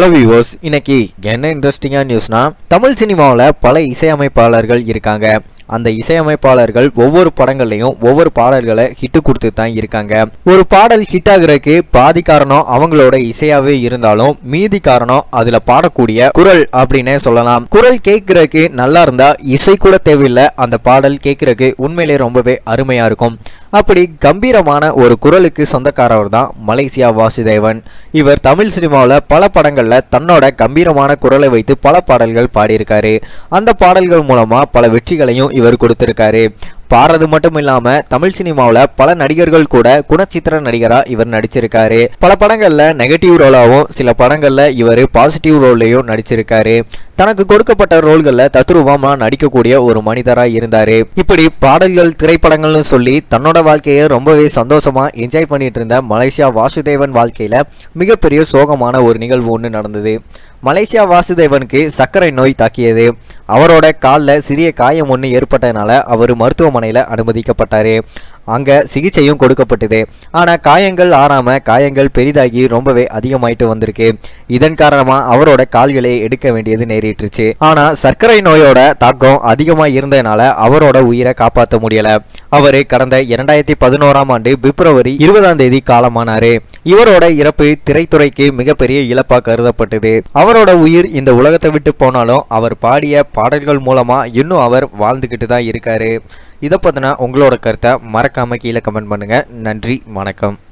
hello viewers இன்னைக்கு என்ன இன்ட்ரெஸ்டிங்கான நியூஸ்னா தமிழ் சினிமாவில் பல இசையமைப்பாளர்கள் இருக்காங்க அந்த இசையமைப்பாளர்கள் ஒவ்வொரு படங்கள்லையும் ஒவ்வொரு பாடல்களை ஹிட்டு கொடுத்து தான் இருக்காங்க ஒரு பாடல் ஹிட் ஆகுறதுக்கு பாதி காரணம் அவங்களோட இசையாவே இருந்தாலும் மீதி காரணம் அதுல பாடக்கூடிய குரல் அப்படின்னே சொல்லலாம் குரல் கேட்கறதுக்கு நல்லா இருந்தா இசை கூட தேவையில்லை அந்த பாடல் கேட்கறதுக்கு உண்மையிலே ரொம்பவே அருமையா இருக்கும் அப்படி கம்பீரமான ஒரு குரலுக்கு சொந்தக்காரவர் தான் மலேசியா வாசுதேவன் இவர் தமிழ் சினிமாவில் பல படங்களில் தன்னோட கம்பீரமான குரலை வைத்து பல பாடல்கள் பாடியிருக்காரு அந்த பாடல்கள் மூலமாக பல வெற்றிகளையும் இவர் கொடுத்திருக்காரு பாடுறது மட்டும் இல்லாம தமிழ் சினிமாவில் பல நடிகர்கள் கூட குணச்சித்திர நடிகரா இவர் நடிச்சிருக்காரு பல படங்கள்ல நெகட்டிவ் ரோலாவும் சில படங்கள்ல இவர் பாசிட்டிவ் ரோல்லையும் நடிச்சிருக்காரு தனக்கு கொடுக்கப்பட்ட ரோல்களில் தத்ரூபமா நடிக்கக்கூடிய ஒரு மனிதரா இருந்தாரு இப்படி பாடல்கள் திரைப்படங்கள்னு சொல்லி தன்னோட வாழ்க்கையை ரொம்பவே சந்தோஷமா என்ஜாய் பண்ணிட்டு இருந்த மலேசியா வாசுதேவன் வாழ்க்கையில மிகப்பெரிய சோகமான ஒரு நிகழ்வு ஒன்று நடந்தது மலேசியா வாசுதேவனுக்கு சர்க்கரை நோய் தாக்கியது அவரோட காலில் சிறிய காயம் ஒன்று ஏற்பட்டதுனால அவர் மருத்துவமனையில் அனுமதிக்கப்பட்டார் அங்கே சிகிச்சையும் கொடுக்கப்பட்டது ஆனால் காயங்கள் ஆறாமல் காயங்கள் பெரிதாகி ரொம்பவே அதிகமாயிட்டு வந்திருக்கு இதன் காரணமாக அவரோட கால்களை எடுக்க வேண்டியது நேரிட்டுருச்சு ஆனால் சர்க்கரை நோயோட தாக்கம் அதிகமாக இருந்ததுனால அவரோட உயிரை காப்பாற்ற முடியலை அவர் கடந்த இரண்டாயிரத்தி பதினோராம் ஆண்டு பிப்ரவரி இருபதாம் தேதி காலமானாரு இவரோட இறப்பு திரைத்துறைக்கு மிகப்பெரிய இழப்பா கருதப்பட்டது அவரோட உயிர் இந்த உலகத்தை விட்டு போனாலும் அவர் பாடிய பாடல்கள் மூலமா இன்னும் அவர் வாழ்ந்துக்கிட்டு தான் இருக்காரு இதை பற்றின உங்களோட கருத்தை மறக்காம கீழே கமெண்ட் பண்ணுங்க நன்றி வணக்கம்